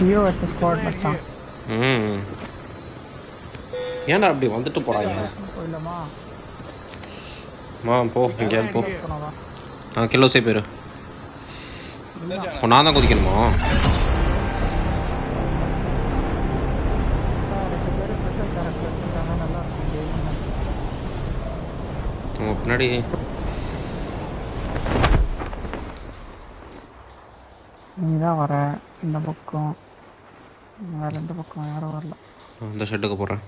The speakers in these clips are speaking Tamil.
டியோ வர்சஸ் ஸ்குவாட் மச்சான் ம் ஏன்டா அப்படி வந்துட்டு போகிறாங்க போயிடலாமா மா போ எங்கேயாவது போ போனவா ஆ கிலோ சே பேர் நான் தான் குதிக்கணுமா ரெண்டு பேரும் ஸ்பெஷல் கேரக்டர் வச்சுருக்காங்க நல்லா இருக்கும் game. நம்ம பின்னாடி நீ தான் வர இந்த பக்கம் வேற எந்த பக்கம் யாரும் வரல அந்த ஷெட்டுக்கு போகிறேன்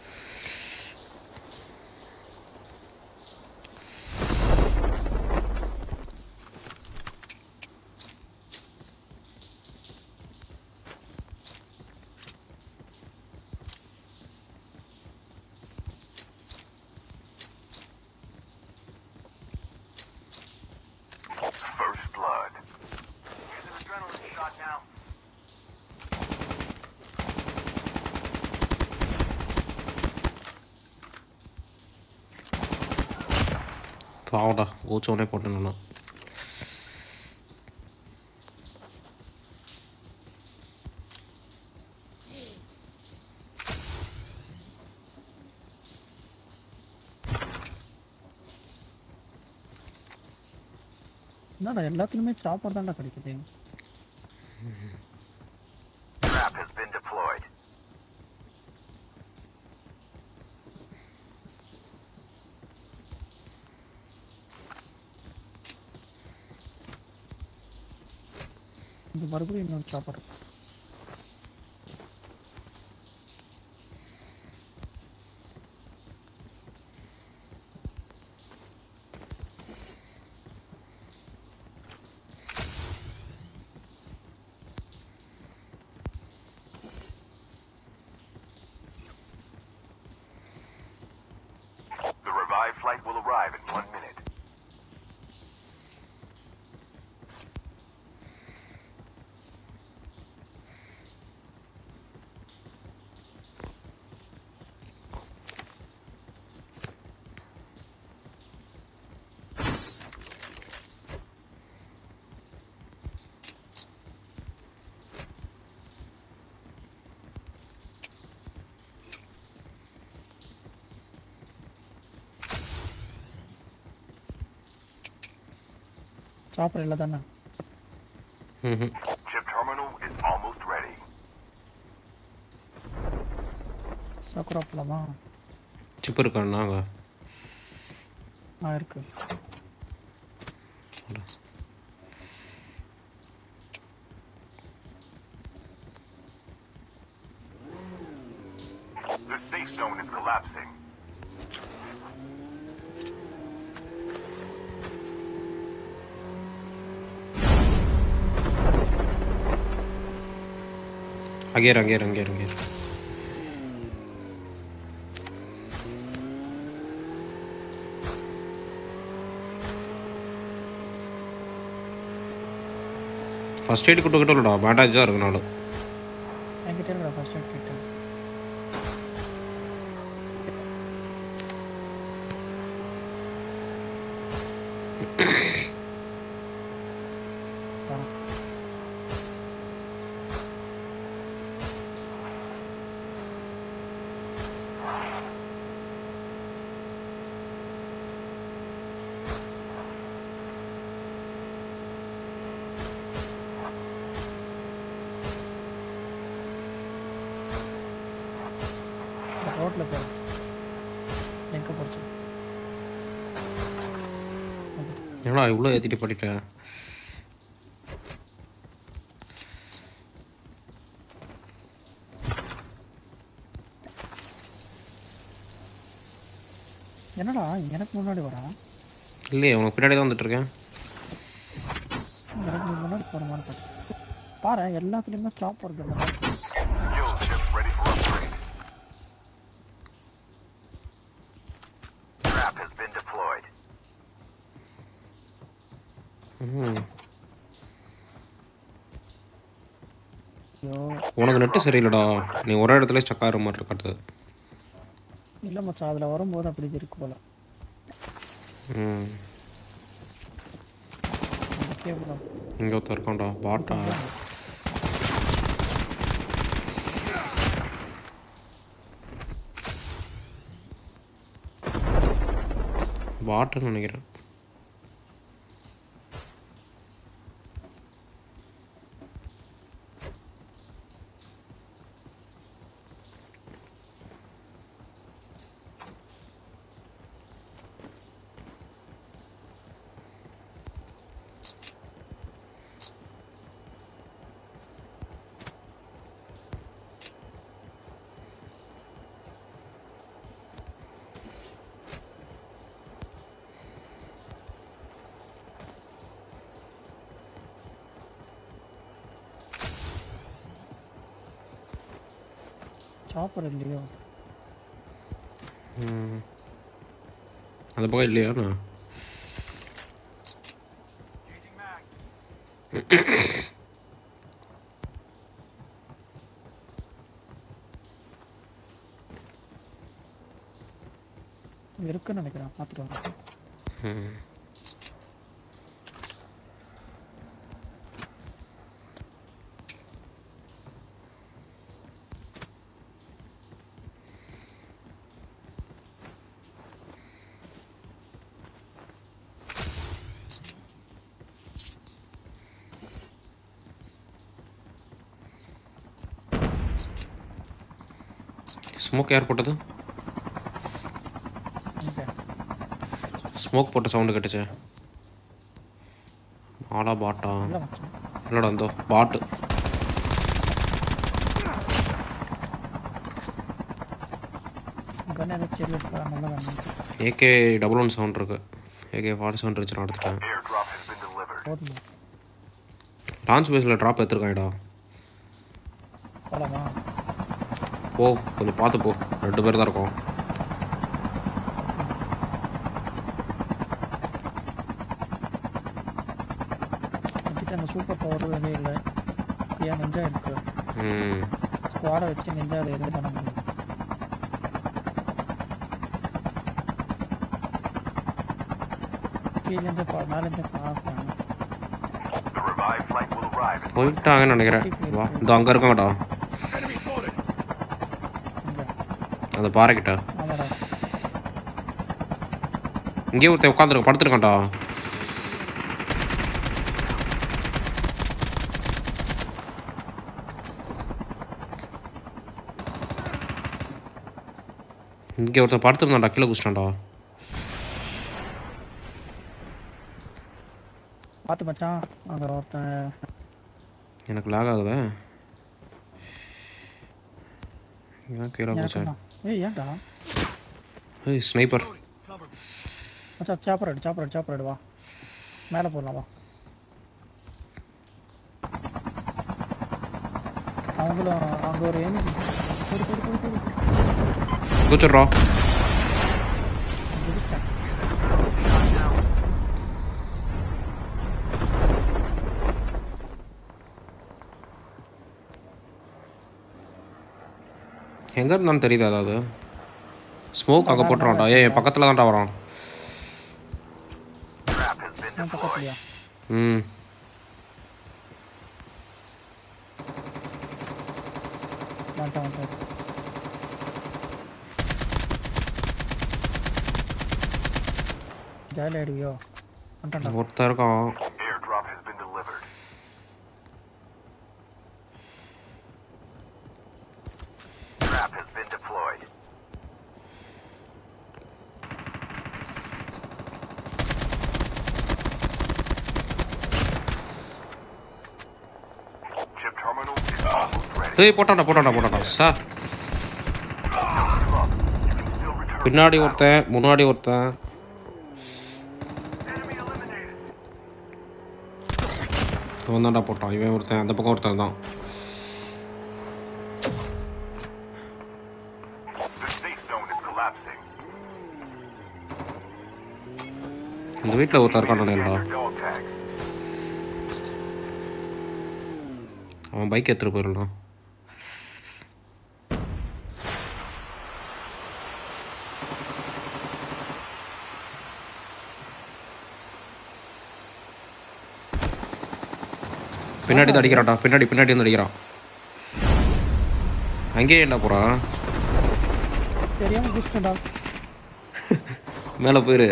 First blood. Here's an adrenaline shot now. பாவடா ஊச்சவனே போட்டேன் நான் என்னடா எல்லாத்துலயுமே சாப்பாடு தான்டா கிடைக்குது Trap has been deployed. இந்த மறுபடியும் இன்னொரு சாப்பாடு The revived flight will arrive in one minute. சாப்பாடு இல்லை தானே ம் Chip terminal is almost ready. Sakura போலாமா சிப்பு இருக்காண்ணாங்க ஆ இருக்கு The safe zone is collapsing. அங்கேரு அங்கேரு அங்கேரு அங்கேரு ஃபஸ்ட் எய்ட் கிட்ட கிட்ட இல்லைடா பேண்டாஜாக இருக்கு நாலு என்கிட்ட இருக்கிற ஃபர்ஸ்ட் எய்ட் கிட்ட தரேன். ரோட்டில் போகிறேன் எங்கே போச்சு ஏன்னா இவ்வளோ ஏற்றிட்டு பண்ணிட்டேன் என்னடா எனக்கு முன்னாடி வரா இல்லையே உனக்கு பின்னாடி தான் வந்துட்டு இருக்கேன் எனக்கு நீ முன்னாடி போகிற மாதிரி பார்த்தேன் பாரு எல்லாத்துலேயுமே ஸ்டாப் இருக்குது Skill chip ready for upgrade. Trap has been deployed. ம் ஐயோ உனக்கு நெட்டு சரியில்லைடா நீ ஒரே இடத்துல ஸ்டக் ஆகிற மாதிரி இருக்காது இல்லை மச்சான் அதில் வரும்போது அப்படி இருக்கு போல ம் அந்த கேபிள் இங்கே ஒருத்தர் இருக்கான்டா பாட்டா பாட்டுன்னு நினைக்கிறேன் சாப்பர் இல்லையோ ம். அந்த பக்கம் இல்லையாண்ணா Changing mag. இருக்குன்னு நினைக்கிறேன் பார்த்துட்டு வரேன் ம். ஸ்மோக் யார் போட்டது இங்கே ஸ்மோக் போட்ட சவுண்டு கேட்டுச்சு ஆடா பாட்டா இல்லை மச்சான் இல்லைடாந்தோ பாட்டு கன் ஏதாச்சும் சரி எடுப்பா நல்ல gun AK double one sound இருக்கு ஏகே ஃபார்ட்டி செவன் இருந்துச்சு நான் எடுத்துட்டேன் Airdrop has been delivered. போதுமா லான்ச் பேஸில் ட்ராப் எடுத்துருக்காங்கடா போலாமா போ கொஞ்சம் பார்த்து போ ரெண்டு பேர் தான் இருக்கோம் என்கிட்ட அந்த சூப்பர் பவர் வெளியே இல்லை ஏன் நெஞ்சா இருக்கு ம் ஸ்குவாடை வச்சு நெஞ்சா அதை எதுவும் பண்ண முடியும் கீழேருந்து பா மேலேருந்து பார்ப்பேன் The revived flight will arrive in போயிட்டாங்கன்னு நினைக்கிறேன் வா இந்த அங்கே இருக்காங்கடா enemy spotted. இங்கே அந்த பாறைக்கிட்ட ஆமாடா இங்கேயே ஒருத்தன் உட்காந்துருக்க படுத்துருக்கான்டா இங்கே ஒருத்தன் படுத்துருந்தான்டா கீழே குச்சிட்டான்டா பார்த்து மச்சான் அங்கே ஒருத்தன் எனக்கு லாக் ஆகுதே ஏன் கீழே குச்சேன் எனக்குண்ணா. ஏய் ஏன்டா ஏய் ஸ்னைப்பர் மச்சான் சாப்பர் எடு சாப்பர் எடு சாப்பர் எடு வா மேலே போடலாம் வா அவங்களும் அங்கே ஒரு எனிமி போடு போடு போடு போடு குச்சிட்றோம் குதிச்சிட்டேன் எங்கே இருந்தாலும் தெரியுது அதாவது ஸ்மோக் அங்கே போட்டுறான்டா ஏய் என் பக்கத்தில் தான்டா வரான் Trap has been என் பக்கத்துலையா ம் வந்துட்டேன் வந்துட்டேன் ஜாலியாக ஆயிடுவியோ வந்துட்டேன்டா ஒருத்தன் இருக்கான் Airdrop has been delivered. Trap has been deployed. Chip terminal is almost ready. ஏய் போட்டான்டா போட்டான்டா போட்டான்டா சார் Still return. பின்னாடி ஒருத்தன் முன்னாடி ஒருத்தன் Enemy eliminated. இவன் தான்டா போட்டான் இவன் ஒருத்தன் அந்த பக்கம் ஒருத்தன் தான் The safe zone is collapsing. இந்த வீட்டில் ஒருத்தன் இருக்கான்டா Your dog tag. அவன் பைக் எடுத்துகிட்டு போயிடலாம் பின்னாடி தான் அடிக்கிறான்டா பின்னாடி பின்னாடி வந்து அடிக்கிறான் அங்கேயே என்ன போகிறான் தெரியாமல் குதிச்சிட்டேன்டா மேலே போயிரு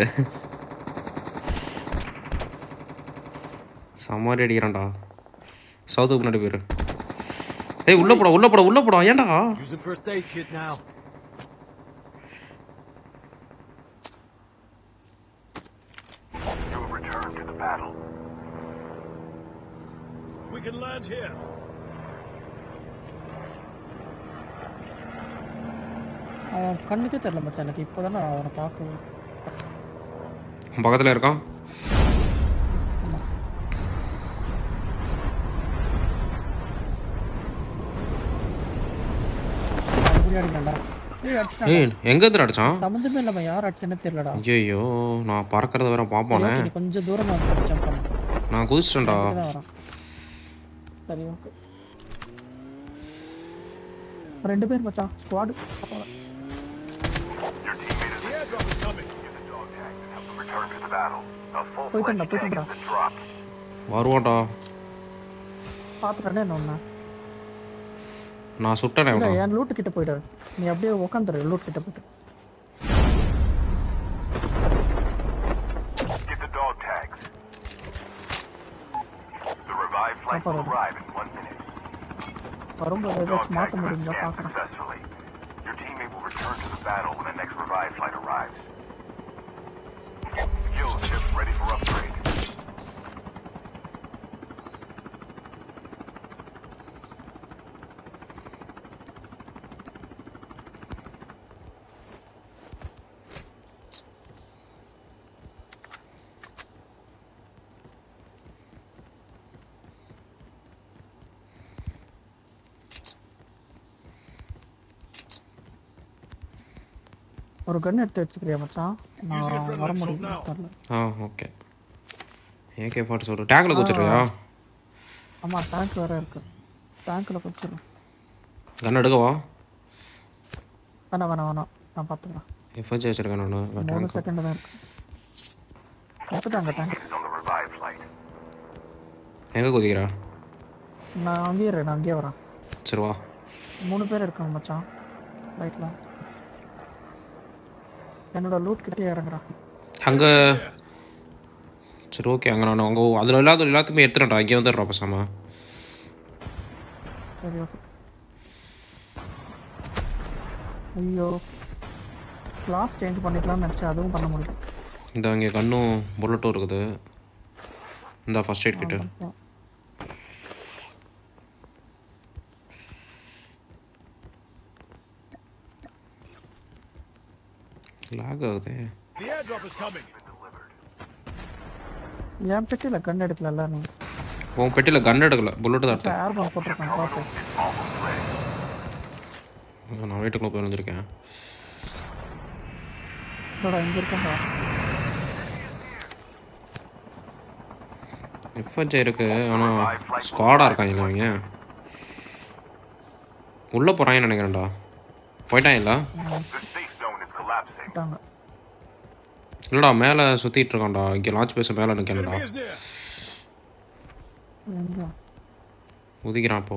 சமாரி அடிக்கிறான்டா சவுத்துக்கு முன்னாடி போயிரு ஏய் உள்ள போடா உள்ள போடா உள்ள போடா ஏன்டா Using first aid kit now. You have returned to the battle. We can land here. அவன் கண்ணுக்கே தெரியல மச்சான் எனக்கு இப்போ தானே அவனை பார்க்க உன் பக்கத்தில் இருக்கான் அப்படி அடிக்கண்டா ஏய் அடிச்சிட்டான் ஏய் எங்க இருந்து அடிச்சான் சம்மந்தமே இல்லாம யார் அடிச்சேன்னு தெரியலடா ஐயோ நான் பறக்கிறத வேற பார்ப்போனே ஓகே, நீ கொஞ்சம் தூரம் நான் ஜம்ப் பண்ணு நான் குதிச்சிட்டேன்டா தான் வரான் சரி ஓகே ரெண்டு பேர் மச்சான் squad Your teammate is The airdrop is coming. in the dog tag and help them return to the battle. A full போயிட்டேன்டா fledged tag போயிட்டேன்டா has been dropped. வருவான்டா பார்த்துட்டேனே என்ன ஒன்று நான் சுட்டேனே இல்லை அவனை என் லூட்டு கிட்ட போயிடு நீ அப்படியே உட்காந்துரு லூட் கிட்ட போயிட்டு Get the dog tags. The revived flight will Papa. arrive in one minute. வரும்போது Dog ஏதாச்சும் tag மாற்ற has been முடியுங்களா scanned பார்க்குறேன் successfully. Your teammate will return to the battle when the next revived flight arrives. Kill ship ready for upgrade. ஒரு கன் எடுத்து வச்சுக்கிறியா மச்சான் நான் வர முடியும் தெரியல ஆ ஓகே ஏகே ஃபார்ட்டி சொல்லு டேங்கில் குதிச்சிடுறியா ஆமாம் டேங்க் வேற இருக்கு டேங்க்கில் வச்சிடும் கன் எடுக்கவா வேணாம் வேணாம் வேணாம் நான் பார்த்துக்கிறேன் எஃப்ஹெச் வச்சிருக்கேன் நான் மூணு டேங்க் செகண்ட் தான் இருக்கு எடுத்துட்டாங்க tank Is on the revived flight. எங்கே குதிக்கிறா நான் அங்கேயே இரு, நான் அங்கேயே வரேன் சரி வா மூணு பேர் இருக்காங்க மச்சான் ரைட்ல என்னோட லூட் கிட்டே இறங்குறான் அங்கே சரி ஓகே அங்கே நான் அங்கே அதில் இல்லாத எல்லாத்துக்குமே எடுத்துட்டேன்டா இங்கே வந்துடுறா பசாம சரி ஓகே ஐயோ கிளாஸ் சேஞ்ச் பண்ணிக்கலாம்னு நினச்சேன் அதுவும் பண்ண முடியும் இந்த அங்கே கன்னும் புல்லட்டும் இருக்குது இந்த ஃபர்ஸ்ட் எய்ட் கிட்ட லாக் ஆகுதே The airdrop is coming. என் பெட்டியில் கண் எடுக்கல நீ உன் பெட்டியில் கன் எடுக்கல புல்லட்டு தான் எடுத்தேன் ஏர் பம்ப் போட்டிருக்கான் பார்த்து நான் வீட்டுக்குள்ளே போய் வந்திருக்கேன் இதோட இங்கே இருக்கேன்டா எஃப்ஹெச் இருக்கு ஆனால் ஸ்குவாடாக இருக்காங்க இல்லை அவங்க உள்ளே போகிறாங்கன்னு நினைக்கிறேன்டா போயிட்டான் இல்லை The safe zone is collapsing. விட்டாங்க இல்லைடா மேலே சுற்றிட்டு இருக்கான்டா இங்கே லான்ச் பேச மேலே நிற்கலடா Enemy is near. எங்கே உதிக்கிறான் அப்போ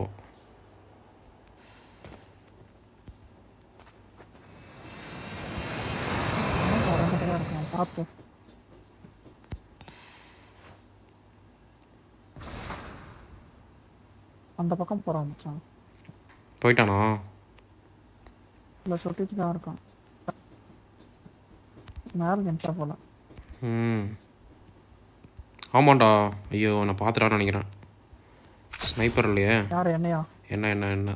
வரங்கிட்ட தான் இருக்கான் பார்த்து அந்த பக்கம் போகிறான் மச்சான் போயிட்டானா இல்லை சுட்டிச்சு தான் இருக்கான் மேலே நின்றா போல ம் ஆமாண்டா ஐயோ நான் பார்த்துட்டான்னு நினைக்கிறேன் ஸ்னைப்பர் இல்லையே யார் என்னையா என்ன என்ன என்ன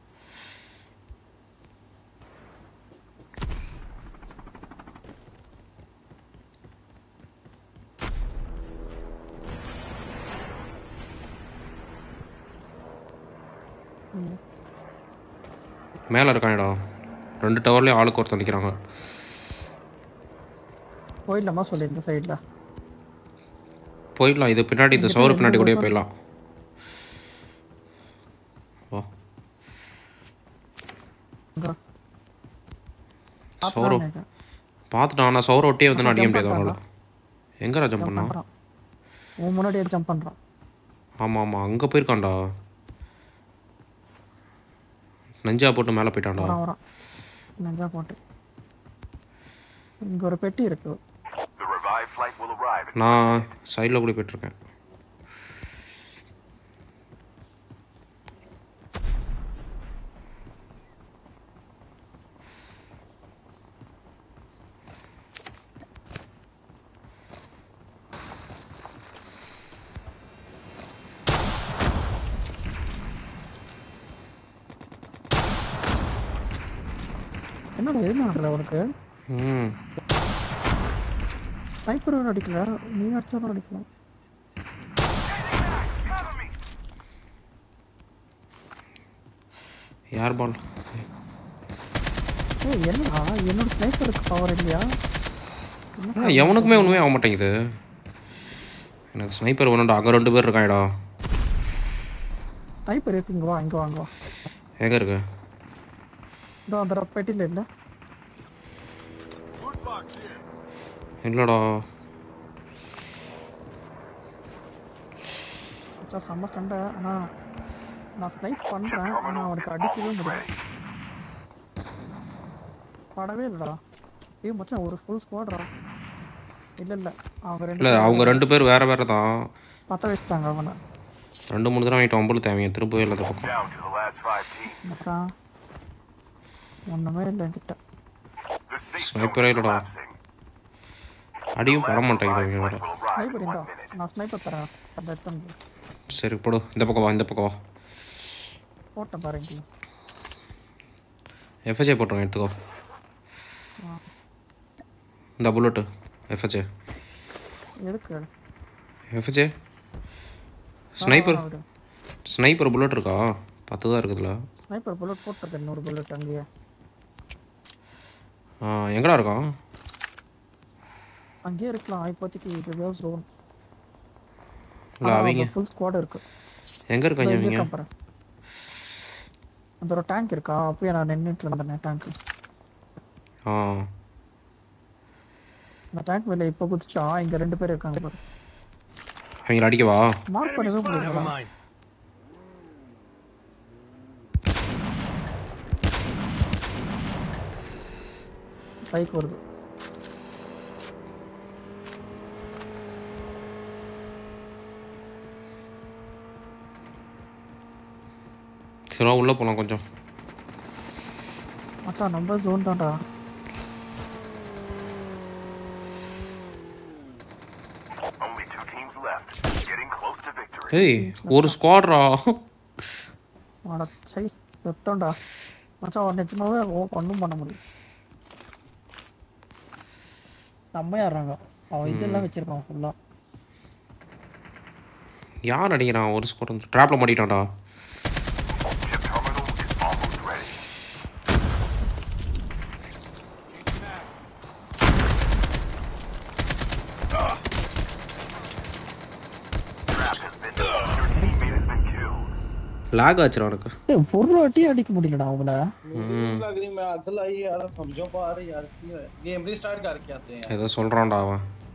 மேலே இருக்கானடா ரெண்டு டவர்லேயும் ஆளுக்கு ஒருத்தர் நிற்கிறாங்க போயிடலாமா சொல்லி இந்த சைடில் போயிடலாம் இது பின்னாடி இந்த சோறு பின்னாடி கூடயே போயிடலாம் வா சௌரவ் பார்த்துட்டான் ஆனால் சௌர ஒட்டியே வந்து நான் அடிக்க முடியாது அவனால எங்கே ராஜம் பண்ணா பண்ணுறான் உன் முன்னாடியே ஜம்ப் பண்ணுறான் ஆமாம் ஆமாம் அங்கே போயிருக்கான்டா நஞ்சா போட்டு மேலே போயிட்டான்டா வரான் வரான் நெஞ்சா போட்டு இங்க ஒரு பெட்டி இருக்கு The revived flight will arrive. in- நான் சைடில் கூட போயிட்டுருக்கேன் என்னடா எதுவும் ஆகல உனக்கு ம் ஸ்னைப்பர் அடிக்கல நீ அடிச்சாலும் அடிக்கலாம் யார் பால் ஏய் என்னடா என்னோட ஸ்னைப்பருக்கு பவர் இல்லையா ஆனால் எவனுக்குமே ஒன்றுமே ஆக மாட்டேங்குது எனக்கு ஸ்னைப்பர் வேணும்டா அங்கே ரெண்டு பேர் இருக்காங்கடா ஸ்னைப்பர் இருக்கு இங்க வா இங்க வாங்க வா எங்கே இருக்கு இதோ அந்த பெட்டியில் இல்லை Loot box here. இல்லைடா மச்சான் செம்ம சண்டை ஆனா நான் ஸ்னைப் பண்றேன் ஆனா அவனுக்கு அடிக்கவே முடியல படவே இல்லடா ஏய் மச்சான் ஒரு ஃபுல் ஸ்குவாட்ரா இல்ல இல்ல அவங்க ரெண்டு இல்லை அவங்க ரெண்டு பேர் வேறு வேறு தான் பத்த வச்சுட்டாங்க அவனை ரெண்டு மூணு தடவை வாங்கிட்டு ஒம்பது தேவைங்க திரும்பவே இல்லை அந்த பக்கம் Down to the last five teams. மச்சான் ஒண்ணுமே இல்லை என்கிட்ட The safe zone ஸ்னைப்பரே is இல்லைடா collapsing. அடியும் பட மாட்டேங்குது அவங்க வேறு Will arrive ஸ்னைப்பர் in இந்தா one minute. நான் ஸ்னைப்பர் தரேன் அந்த எடுத்து சரி போடு இந்த பக்கம் வா இந்த பக்கம் வா போட்டேன் பாரு இங்கே எஃப்ஹெச்ஏ போட்டுருங்க எடுத்துக்கோ இந்த புல்லட்டு எஃப்ஹெச்ஏ எதுக்கு எஃப்ஹெச்ஏ ஸ்னைப்பர் விடு ஸ்னைப்பர் புல்லட் இருக்கா பத்து தான் இருக்குதுல ஸ்னைப்பர் புல்லட் போட்டிருக்கேன் இன்னொரு புல்லட் அங்கேயே ஆ, எங்கடா இருக்கான் அங்கேயே இருக்கலாம் இப்போதைக்கு இது வேவ் ஜோன் இல்லை அவங்க ஃபுல் ஸ்குவாட் இருக்கு எங்கே இருக்காங்க இதோ இங்கே அவங்க இருக்கான் பாரு. அந்த ஒரு டேங்க் இருக்கா அப்பயே நான் நின்றுட்டு இருந்தேன் டேங்க் ஆ அந்த டேங்க் மேல இப்போ குதிச்சா இங்க ரெண்டு பேர் இருக்காங்க பாரு அவங்கள அடிக்கவா மார்க் பண்ணவே Never முடியல mind. பைக் வருது சரி உள்ளே போகலாம் கொஞ்சம் மச்சான் நம்ம ஜோன் தான்டா Only two teams left. Getting close to victory. ஏய் ஒரு ஸ்குவாட்ரா அட சை செத்தோம்டா மச்சான் அவன் நிஜமாவே ஓ ஒன்றும் பண்ண முடியும் செம்மையா ஆடுறாங்க அவன் இதெல்லாம் வச்சிருக்கான் ஃபுல்லா யார் அடிக்கிறான் ஒரு ஸ்குவாட் ட்ராப்பில் மாட்டிட்டான்டா Chip terminal is almost ready. Trap has been Your teammate has been killed. Lock ஆச்சுடா உனக்கு ஏய் ஒரு வாட்டி அடிக்க முடியலடா அவங்கள ம் लग रही मैं अकल आई यार समझो पा रही यार गेम रीस्टार्ट करके आते हैं ஏதோ சொல்கிறான்டா அவன்